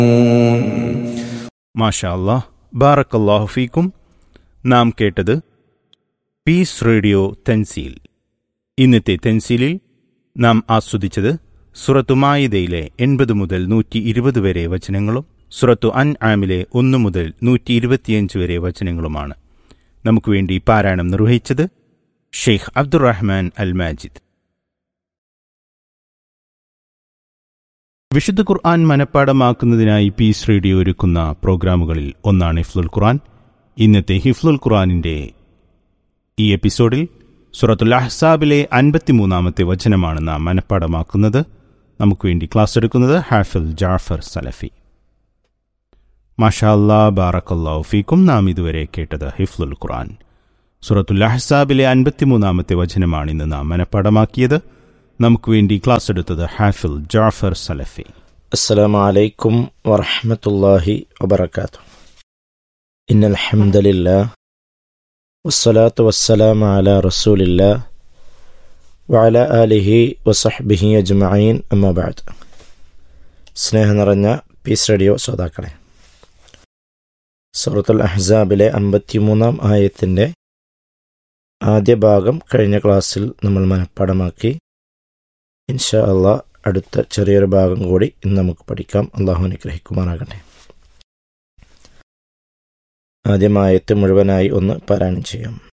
മാഷാ അല്ലാഹ് ബാറക്കല്ലാഹു ഫീക്കും നാം കേട്ടത് പീസ് റേഡിയോ തെൻസീൽ ഇന്നത്തെ തെൻസീലിൽ നാം ആസ്വദിച്ചത് സുറത്തു മായിദയിലെ എൺപത് മുതൽ നൂറ്റി ഇരുപത് വരെ വചനങ്ങളും സുറത്തു അൻ ആമിലെ ഒന്ന് മുതൽ നൂറ്റി ഇരുപത്തിയഞ്ച് വരെ വചനങ്ങളുമാണ് നമുക്ക് വേണ്ടി പാരായണം നിർവഹിച്ചത് ഷെയ്ഖ് അബ്ദുറഹ്മാൻ അൽ മാജിദ് വിശുദ്ധ ഖുർആൻ മനഃപ്പാടമാക്കുന്നതിനായി പീസ് റേഡിയോ ഒരുക്കുന്ന പ്രോഗ്രാമുകളിൽ ഒന്നാണ് ഹിഫ്ലുൽ ഖുർആൻ ഇന്നത്തെ ഹിഫ്ലുൽ ഖുർആനിന്റെ ഈ എപ്പിസോഡിൽ സുറത്തുൽ അഹ്സാബിലെ അൻപത്തിമൂന്നാമത്തെ വചനമാണ് നാം മനഃപ്പാടമാക്കുന്നത് നമുക്ക് വേണ്ടി ക്ലാസ് എടുക്കുന്നത് ഹാഫിൽ ജാഫർ സലഫി മാഷാല്ലാ ബാറക്കല്ലാ ഫീക്കും നാം ഇതുവരെ കേട്ടത് ഹിഫ്ലുൽ ഖുർആൻ സുറത്തുൽ അഹ്സാബിലെ അൻപത്തിമൂന്നാമത്തെ വചനമാണ് ഇന്ന് നാം മനഃപ്പാടമാക്കിയത് നമുക്ക് വേണ്ടി ക്ലാസ് എടുത്തത് ഹാഫിൽ ജാഫർ സലഫി السلام عليكم ورحمة الله وبركاته إن الحمد لله والصلاة والسلام على رسول الله وعلى آله وصحبه أجمعين أما بعد സ്നേഹം നിറഞ്ഞ പീസ് റേഡിയോ ശ്രോതാക്കളെ സൂറത്തുൽ അഹ്സാബിലെ അമ്പത്തിമൂന്നാം ആയത്തിൻ്റെ ആദ്യ ഭാഗം കഴിഞ്ഞ ക്ലാസ്സിൽ നമ്മൾ മനഃപ്പാടമാക്കി ഇൻഷാ അള്ളാ അടുത്ത ചെറിയൊരു ഭാഗം കൂടി ഇന്ന് നമുക്ക് പഠിക്കാം അള്ളാഹു അനുഗ്രഹിക്കുമാറാകട്ടെ ആദ്യമായത്ത് മുഴുവനായി ഒന്ന് പാരായണം ചെയ്യാം